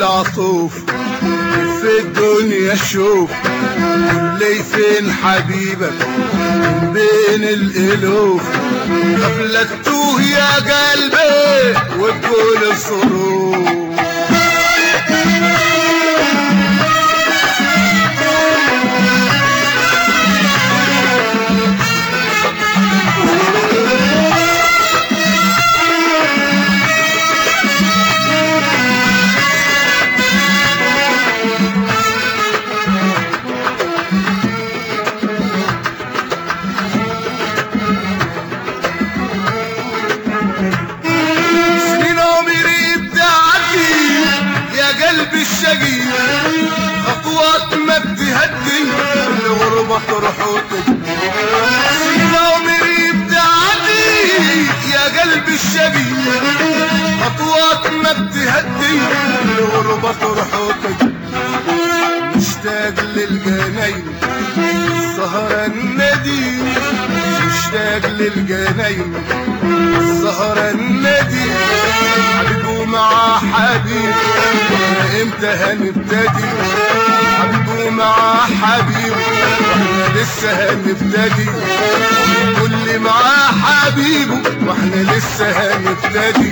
العطوف في الدنيا شوف لي فين حبيبك من بين الالوف قبلك توه يا قلبي وتقول الصروف سنين عمري بتعدي يا قلبي الشقي خطوات ما بتهدي الغربة تروح وتجي سنين عمري بتعدي يا قلبي الشقي خطوات ما بتهدي الغربة تروح وتجي مشتاق للجناين سهرة الندي مشتاق للجناين سهرة النادي حبيبه مع حبيب احنا امتى هنبتدي حبيبه مع حبيب احنا لسه هنبتدي كل معاه حبيبه واحنا لسه هنبتدي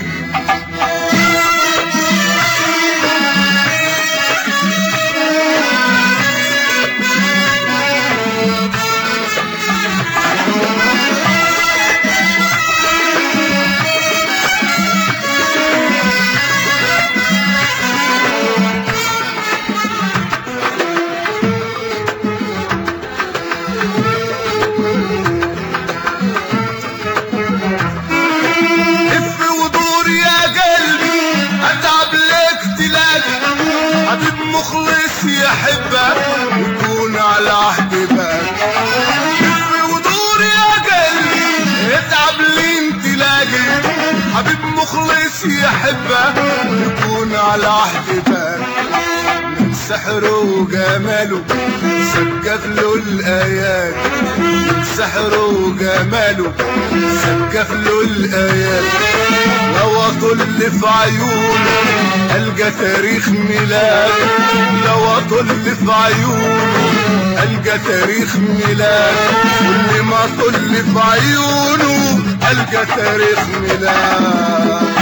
لف ودور يا قلبي اتعب لك تلاقي حبيب مخلص يحبك ويكون على عهد بالك لف ودور يا قلبي اتعب لين تلاقي حبيب مخلص يحبك ويكون على عهد بالك من سحره وجماله سجف له الايات من سحره وجماله سجف له الايات لو اطل في عيونه القى تاريخ ميلاد لو اطل في عيونه القى تاريخ ميلاد كل ما اطل في عيونه القى تاريخ ميلاد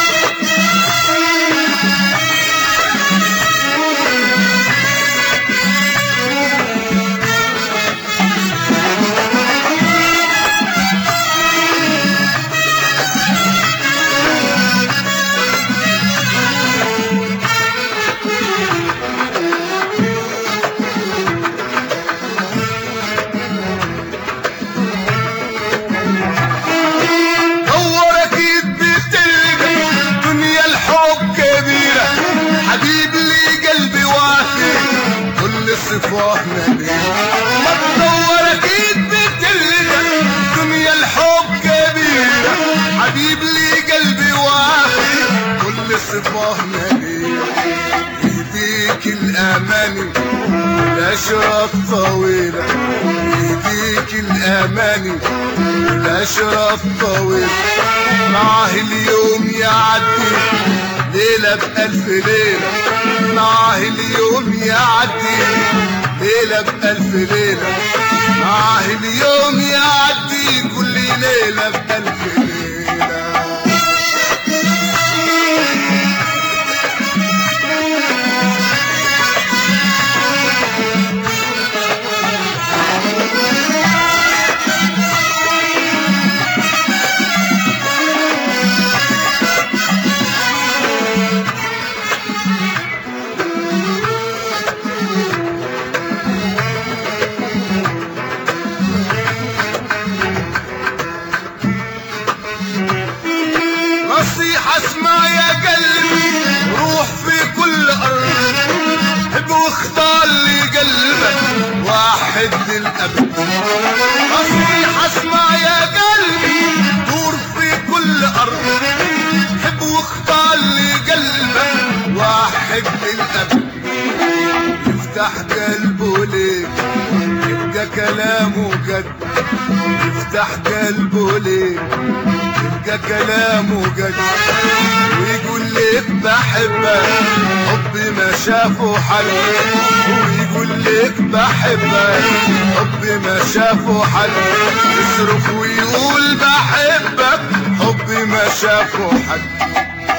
دور اكيد بتلقى دنيا الحب كبيرة حبيب لي قلبي وافي كل صفاه نبيل ما تدور اكيد بتلقى دنيا الحب كبيرة حبيب لي قلبي وافي كل صفاه نبيل يهديك الاماني الاشراف طويلة يهديك الاماني الاشراف طويل معاه اليوم يعدي ليلة بألف ليلة معاه اليوم يعدي ليلة بألف ليلة معاه اليوم يعدي كل ليلة بألف ليلة نصيحة اسمع يا قلبي روح في كل أرض حب واختار لي قلبك واحد للأبد نصيحة اسمع يا قلبي دور في كل أرض حب واختار لي قلبك واحد للأبد يفتح قلبه ليك يبقى كلامه جد يفتح قلبه ليك يبقى كلامه جد ويقول لي لك بحبك حبي ما شافه حد ويقول لك بحبك حبي ما شافه حد يصرخ ويقول بحبك حبي ما شافه حد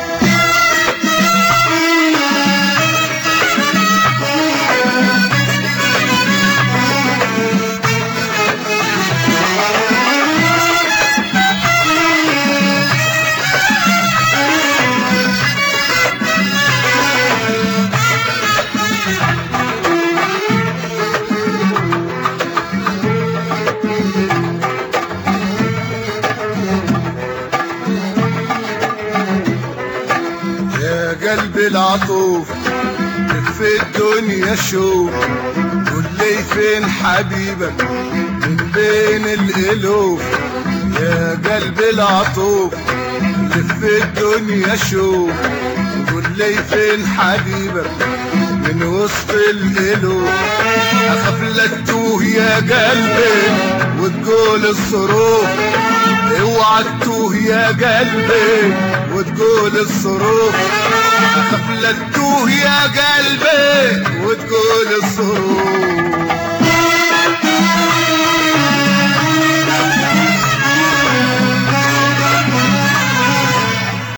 يا قلبي العطوف في الدنيا شوف قول لي فين حبيبك من بين الالوف يا قلبي العطوف لف الدنيا شوف قول لي فين حبيبك من وسط الالوف اخاف لا تتوه يا قلبي وتقول الصروف اوعى تتوه يا قلبي وتقول الصروف اخاف لا تتوه يا قلبي وتقول الصروف